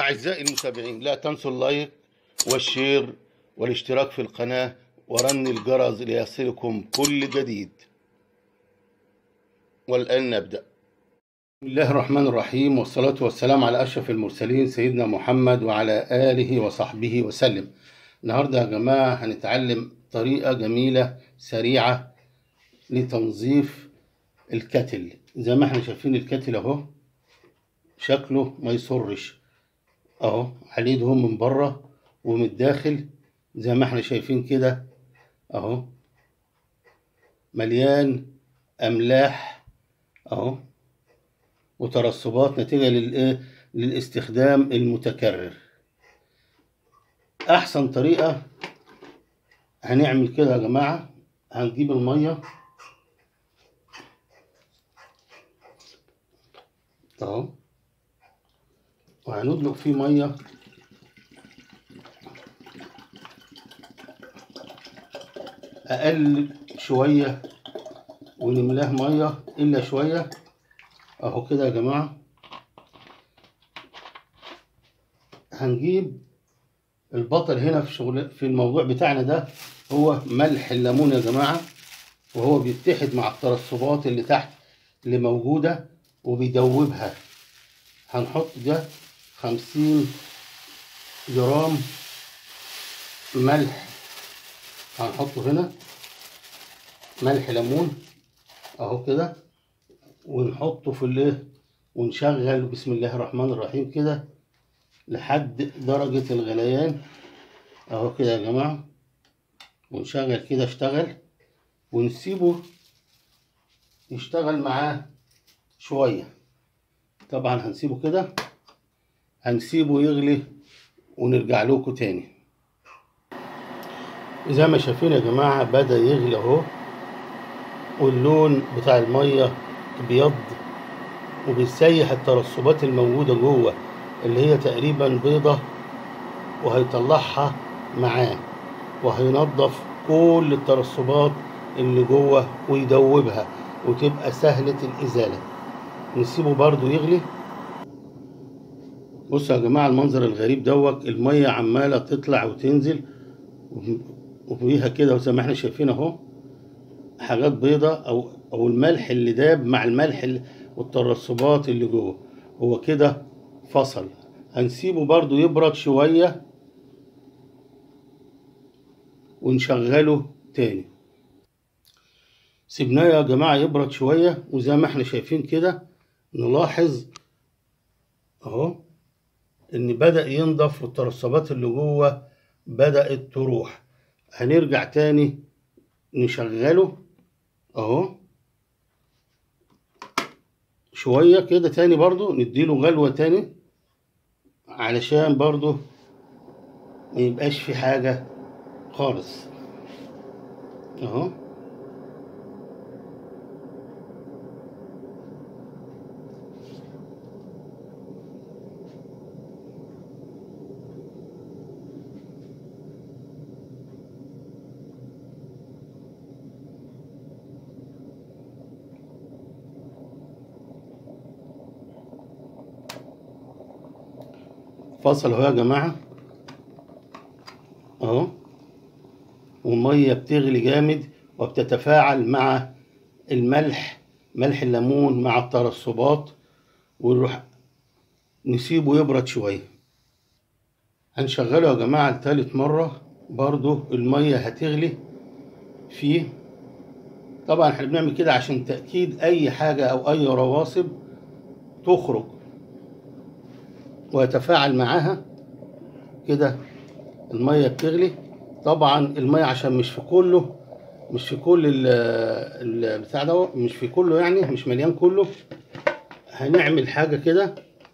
أعزائي المتابعين لا تنسوا اللايك والشير والاشتراك في القناة ورن الجرس ليصلكم كل جديد والآن نبدأ بسم الله الرحمن الرحيم والصلاة والسلام على أشرف المرسلين سيدنا محمد وعلى آله وصحبه وسلم النهاردة يا جماعة هنتعلم طريقة جميلة سريعة لتنظيف الكتل زي ما احنا شايفين الكتل اهو شكله ما يسرش اهو عليه دهون من بره ومن الداخل زي ما احنا شايفين كده اهو مليان املاح اهو وترسبات نتيجة للايه للاستخدام المتكرر احسن طريقة هنعمل كده يا جماعة هنجيب المية اهو وهندلق فيه ميه اقل شويه ونملاه ميه الا شويه اهو كده يا جماعه هنجيب البطل هنا في شغل في الموضوع بتاعنا ده هو ملح الليمون يا جماعه وهو بيتحد مع الترسبات اللي تحت اللي موجوده وبيدوبها هنحط ده خمسين جرام ملح هنحطه هنا ملح ليمون اهو كده ونحطه في الايه ونشغل بسم الله الرحمن الرحيم كده لحد درجة الغليان اهو كده يا جماعة ونشغل كده اشتغل ونسيبه يشتغل معاه شوية طبعا هنسيبه كده هنسيبه يغلي ونرجع لكم تاني زي ما شايفين يا جماعة بدأ يغلي اهو واللون بتاع المية ابيض وبيسيح الترسبات الموجودة جوه اللي هي تقريبا بيضة وهيطلعها معاه وهينضف كل الترسبات اللي جوه ويدوبها وتبقى سهلة الإزالة نسيبه برضو يغلي بصوا يا جماعة المنظر الغريب دوت المية عمالة تطلع وتنزل وفيها كده وزي ما احنا شايفين اهو حاجات بيضة او او الملح اللي داب مع الملح اللي والترسبات اللي جوه هو كده فصل هنسيبه برضو يبرد شوية ونشغله تاني سيبناه يا جماعة يبرد شوية وزي ما احنا شايفين كده نلاحظ اهو ان بدأ ينضف والترسبات اللي جوه بدأت تروح هنرجع تاني نشغله اهو شوية كده تاني برضو نديله غلوة تاني علشان برضو ما يبقاش في حاجة خالص اهو فصل اهو يا جماعة اهو والمية بتغلي جامد وبتتفاعل مع الملح ملح الليمون مع الترسبات ونروح نسيبه يبرد شوية هنشغله يا جماعة لتالت مرة برضو المية هتغلي فيه طبعا احنا بنعمل كده عشان تأكيد أي حاجة أو أي رواسب تخرج ويتفاعل معاها كده المية بتغلي طبعا المية عشان مش في كله مش في كل البتاع ده مش في كله يعني مش مليان كله هنعمل حاجة كده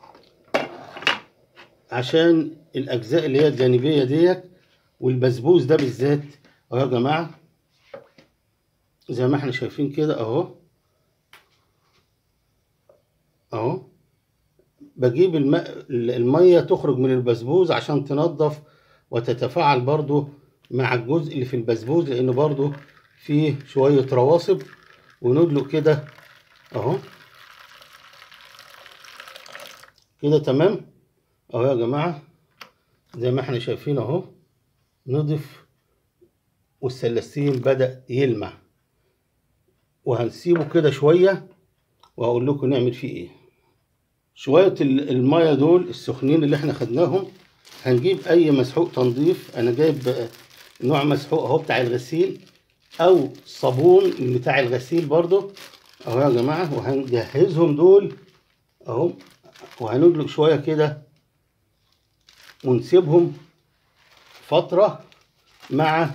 عشان الأجزاء اللي هي الجانبية ديت والبسبوس ده بالذات اهو يا جماعة زي ما احنا شايفين كده اهو اهو بجيب الماء المية تخرج من البسبوس عشان تنظف وتتفاعل برضو مع الجزء اللي في البسبوس لأنه برضو فيه شوية رواسب وندلق كده أهو كده تمام اهو يا جماعة زي ما احنا شايفين اهو نضف والسلستين بدأ يلمع وهنسيبه كده شوية وهقول لكم نعمل فيه ايه شوية ال- المية دول السخنين اللي احنا خدناهم هنجيب اي مسحوق تنظيف انا جايب آه، نوع مسحوق اهو بتاع الغسيل او صابون بتاع الغسيل برضو اهو يا جماعة وهنجهزهم دول اهو وهندلق شوية كده ونسيبهم فترة مع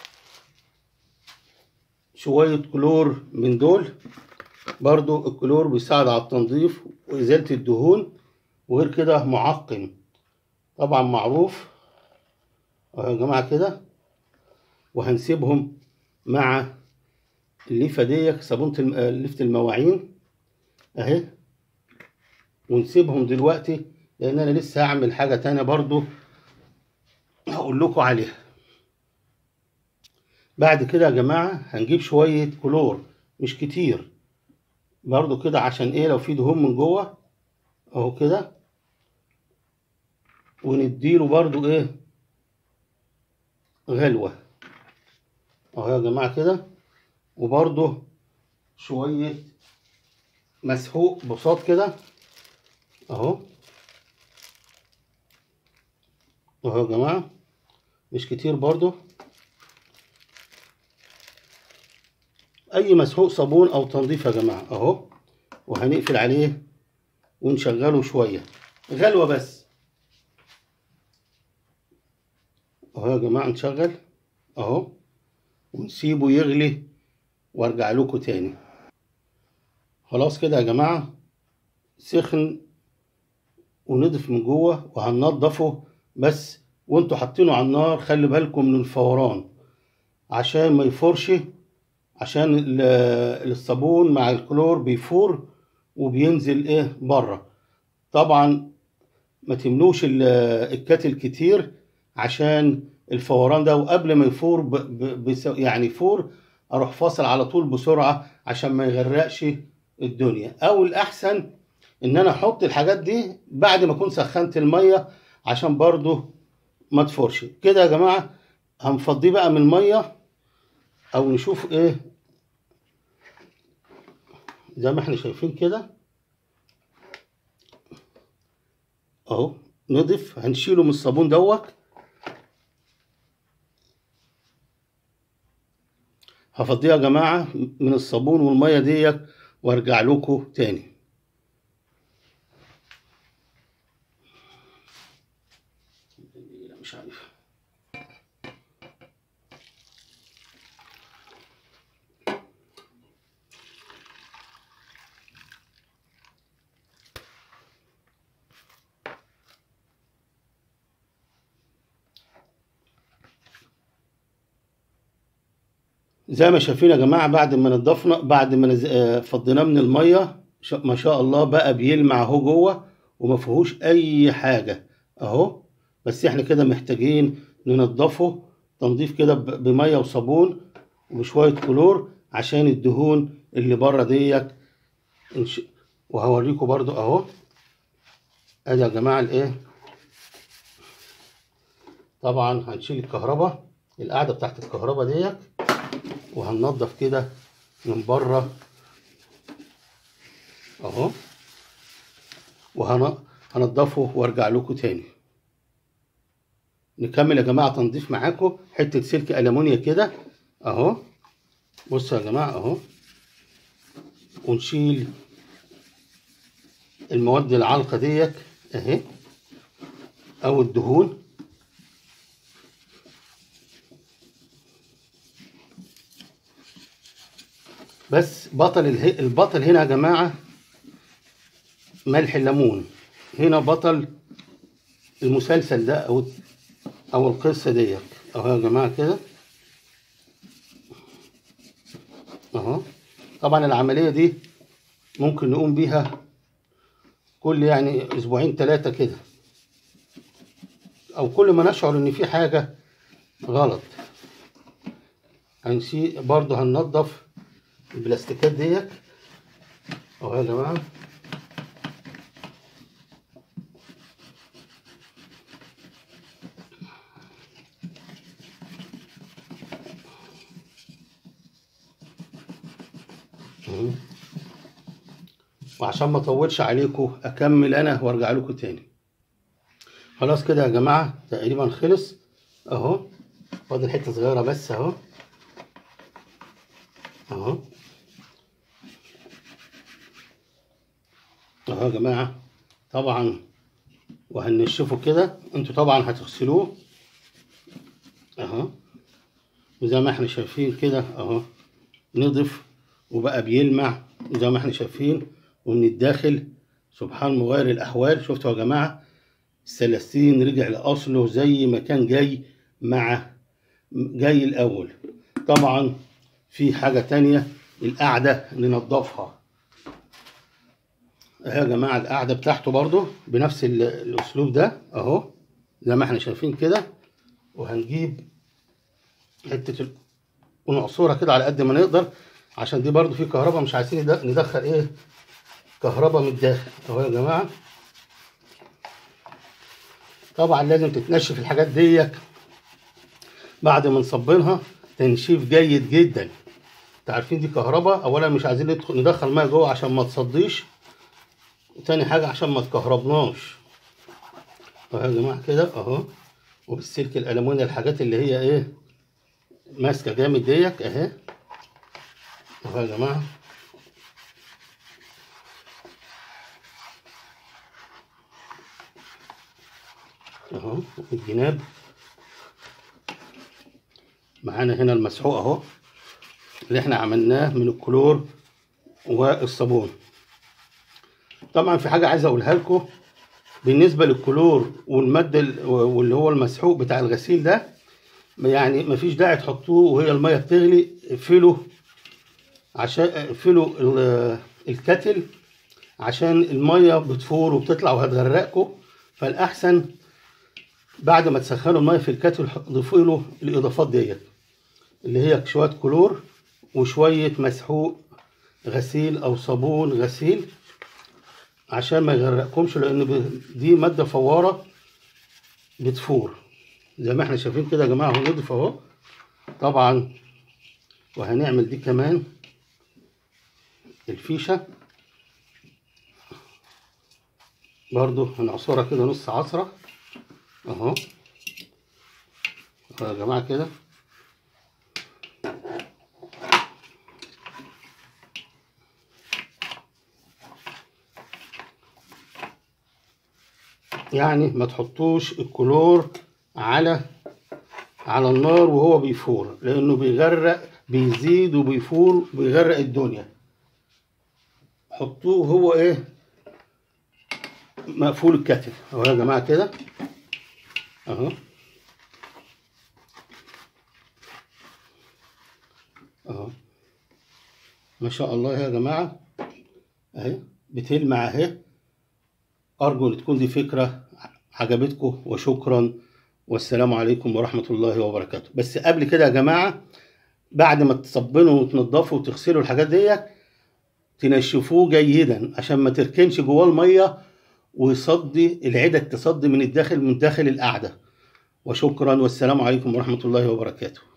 شوية كلور من دول برضو الكلور بيساعد على التنظيف وإزالة الدهون وغير كده معقم طبعا معروف اهو يا جماعة كده وهنسيبهم مع الليفة ديك صابونة الم- آه، ليفة المواعين اهي ونسيبهم دلوقتي لان انا لسه هعمل حاجة تانية برضو هقول لكم عليها بعد كده يا جماعة هنجيب شوية كلور مش كتير برضو كده عشان ايه لو في دهون من جوه اهو كده ونديله برضو ايه غلوة اهو يا جماعة كده وبرضو شوية مسحوق بساط كده اهو اهو يا جماعة مش كتير برضو اي مسحوق صابون او تنظيف يا جماعة اهو وهنقفل عليه ونشغله شوية غلوة بس اهو يا جماعة نشغل اهو ونسيبه يغلي وارجع لكم تاني خلاص كده يا جماعة سخن ونضف من جوه وهننضفه بس وانتوا حاطينه على النار خلي بالكم من الفوران عشان ما يفورش عشان ال- الصابون مع الكلور بيفور وبينزل ايه بره طبعا ما تملوش ال- الكاتل كتير عشان الفوران ده وقبل ما يفور ب... ب... بس... يعني يفور اروح فاصل على طول بسرعه عشان ما يغرقش الدنيا او الاحسن ان انا احط الحاجات دي بعد ما اكون سخنت الميه عشان برضو ما تفورش كده يا جماعه هنفضيه بقى من الميه او نشوف ايه زي ما احنا شايفين كده اهو نضف هنشيله من الصابون دوت هفضيه يا جماعه من الصابون والميه ديت وارجع لكم تاني لا مش عارف زي ما شايفين يا جماعه بعد ما نضفنا بعد ما نز... آه، فضيناه من الميه ش- ما شاء الله بقى بيلمع اهو جوه وما فيهوش اي حاجه اهو بس احنا كده محتاجين ننضفه تنظيف كده ب- بميه وصابون وبشويه كلور عشان الدهون اللي بره ديت إنش- وهوريكم برضو اهو ادي يا جماعه الايه طبعا هنشيل الكهرباء القاعده بتاعت الكهرباء ديت وهننضف كده من بره اهو وهنضفه وارجع لكم تاني نكمل يا جماعه تنظيف معاكم حته سلك المونيا كده اهو بصوا يا جماعه اهو ونشيل المواد العالقه ديت اهي او الدهون بس بطل اله... البطل هنا يا جماعة ملح الليمون هنا بطل المسلسل ده أو أو القصة ديت أهو يا جماعة كده أهو طبعا العملية دي ممكن نقوم بيها كل يعني أسبوعين ثلاثة كده أو كل ما نشعر إن في حاجة غلط هنسي برضه هننضف البلاستيكات ديت اهو يا جماعه مم. وعشان ما اطولش عليكم اكمل انا وارجع لكم تاني خلاص كده يا جماعه تقريبا خلص اهو فاضل حته صغيره بس اهو اهو اهو يا جماعه طبعا وهنشفه كده انتوا طبعا هتغسلوه اهو وزي ما احنا شايفين كده اهو نضف وبقى بيلمع زي ما احنا شايفين ومن الداخل سبحان مغير الاحوال شفتوا يا جماعه السلاسين رجع لاصله زي ما كان جاي مع جاي الاول طبعا في حاجه تانية القعده ننضفها اهي يا جماعه القعده بتاعته برضو بنفس ال- الاسلوب ده اهو زي ما احنا شايفين كده وهنجيب حته ال- ونعصرها كده على قد ما نقدر عشان دي برضو في كهرباء مش عايزين ند- ندخل ايه كهرباء من الداخل اهو يا جماعه طبعا لازم تتنشف الحاجات ديت بعد ما نصبنها تنشيف جيد جدا انتوا عارفين دي كهرباء اولا مش عايزين ندخل ندخل ميه جوه عشان ما تصديش وتاني حاجه عشان ما تكهربناش اهو يا جماعه كده اهو وبالسلك الالومنيا الحاجات اللي هي ايه ماسكه جامد ديت اهي اهو يا جماعه اهو الجناب معانا هنا المسحوق اهو اللي احنا عملناه من الكلور والصابون طبعا في حاجه عايز اقولها لكم بالنسبه للكلور والماده ال- واللي هو المسحوق بتاع الغسيل ده يعني مفيش داعي تحطوه وهي الميه بتغلي اقفلوا عشان اقفلوا ال- الكتل عشان الميه بتفور وبتطلع وهتغرقكم فالاحسن بعد ما تسخنوا الميه في الكتل ضيفوا له الاضافات ديت اللي هي شويه كلور وشويه مسحوق غسيل او صابون غسيل عشان ما يغرقكمش لان ب- دي ماده فواره بتفور زي ما احنا شايفين كده يا جماعه اهو نضيف اهو طبعا وهنعمل دي كمان الفيشه برضو هنعصرها كده نص عصره اهو أهو يا جماعه كده يعني ما تحطوش الكلور على على النار وهو بيفور لانه بيغرق بيزيد وبيفور بيغرق الدنيا حطوه هو ايه مقفول الكتف اهو يا جماعه كده اهو اهو ما شاء الله يا جماعه اهي بتلمع اهي أرجو أن تكون دي فكرة عجبتكم وشكرا والسلام عليكم ورحمة الله وبركاته بس قبل كده يا جماعة بعد ما تصبنوا وتنضفوا وتغسلوا الحاجات ديت تنشفوه جيدا عشان ما تركنش جواه المية ويصدي العدد تصدي من الداخل من داخل القعدة وشكرا والسلام عليكم ورحمة الله وبركاته